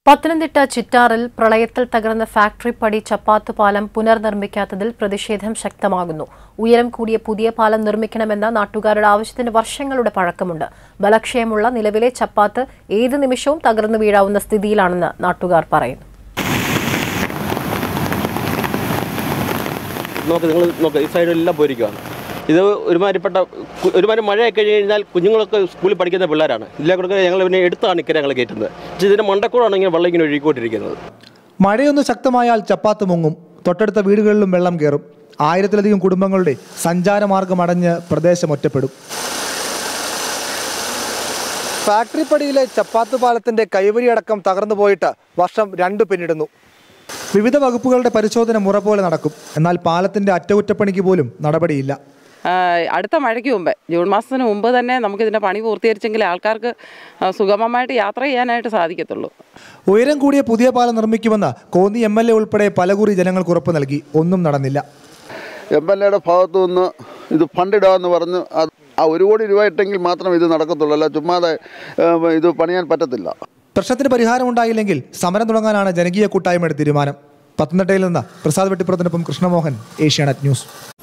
പത്തനംതിട്ട ചിറ്റാറിൽ പ്രളയത്തിൽ തകർന്ന ഫാക്ടറി പടി ചപ്പാത്ത് പാലം പുനർനിർമ്മിക്കാത്തതിൽ പ്രതിഷേധം ശക്തമാകുന്നു ഉയരം കൂടിയ പുതിയ പാലം നിർമ്മിക്കണമെന്ന നാട്ടുകാരുടെ ആവശ്യത്തിന് വർഷങ്ങളുടെ പഴക്കമുണ്ട് ബലക്ഷയമുള്ള നിലവിലെ ചപ്പാത്ത് ഏത് നിമിഷവും തകർന്നു വീഴാവുന്ന സ്ഥിതിയിലാണെന്ന് നാട്ടുകാർ പറയുന്നു നോക്ക് നിങ്ങൾ നോക്ക് ഈ സൈഡെല്ലാം പോയിരിക്കുകയാണ് ഇത് ഒരുമാതിരിപ്പെട്ട കു- ഒരുമാതിരി മഴയൊക്കെ കഴിഞ്ഞ് കഴിഞ്ഞാൽ കുഞ്ഞുങ്ങളൊക്കെ സ്കൂളിൽ പഠിക്കുന്ന പിള്ളേരാണ് ഇതിലെ കൂടെ ഞങ്ങൾ പിന്നെ എടുത്താണ് ഇക്കരെ ഞങ്ങൾ കയറ്റുന്നത് പക്ഷേ ഇതിൻ്റെ മണ്ടക്കൂടാണ് ഇങ്ങനെ വെള്ളം ഇങ്ങനെ ഒഴുകിക്കൊണ്ടിരിക്കുന്നത് മഴയൊന്ന് ശക്തമായാൽ ചപ്പാത്ത് മുങ്ങും തൊട്ടടുത്ത വീടുകളിലും വെള്ളം കയറും ആയിരത്തിലധികം കുടുംബങ്ങളുടെ സഞ്ചാരമാർഗം അടഞ്ഞ് പ്രദേശം ഒറ്റപ്പെടും ഫാക്ടറി പടിയിലെ ചപ്പാത്ത് പാലത്തിന്റെ കൈവരിയടക്കം തകർന്നു പോയിട്ട് വർഷം രണ്ടു പിന്നിടുന്നു വിവിധ വകുപ്പുകളുടെ പരിശോധന മുറ പോലെ നടക്കും എന്നാൽ പാലത്തിന്റെ അറ്റകുറ്റപ്പണിക്ക് പോലും നടപടിയില്ല ആ, അടുത്ത മഴയ്ക്ക് മുമ്പ് ജൂൺ മാസത്തിന് മുമ്പ് തന്നെ നമുക്കിതിൻ്റെ പണി പൂർത്തീകരിച്ചെങ്കിൽ ആൾക്കാർക്ക് ആ, സുഗമമായിട്ട് യാത്ര ചെയ്യാനായിട്ട് സാധിക്കത്തുള്ളൂ ഉയരം കൂടിയ പുതിയ പാലം നിർമ്മിക്കുമെന്ന് കോന്നി എം എൽ എ ഉൾപ്പെടെ പലകുറി ജനങ്ങൾക്ക് ഉറപ്പ് നൽകി ഒന്നും നടന്നില്ല എം എൽ എയുടെ ഭാഗത്തു നിന്ന് ഇത് ഫണ്ടിടാമെന്ന് പറഞ്ഞ് അത് ആ ഒരു കോടി രൂപ ഇട്ടെങ്കിൽ മാത്രം ഇത് നടക്കത്തുള്ളൂ അല്ല ചുമ്മാതെ ഏഹ്, ഇത് പണിയാൻ പറ്റത്തില്ല പ്രശ്നത്തിന് പരിഹാരമുണ്ടായില്ലെങ്കിൽ സമരം തുടങ്ങാനാണ് ജനകീയ കൂട്ടായ്മയുടെ തീരുമാനം പത്തനംതിട്ടയിൽ നിന്ന് പ്രസാദ് വെട്ടിപ്പുറത്തിനൊപ്പം കൃഷ്ണമോഹൻ ഏഷ്യാനെറ്റ് ന്യൂസ്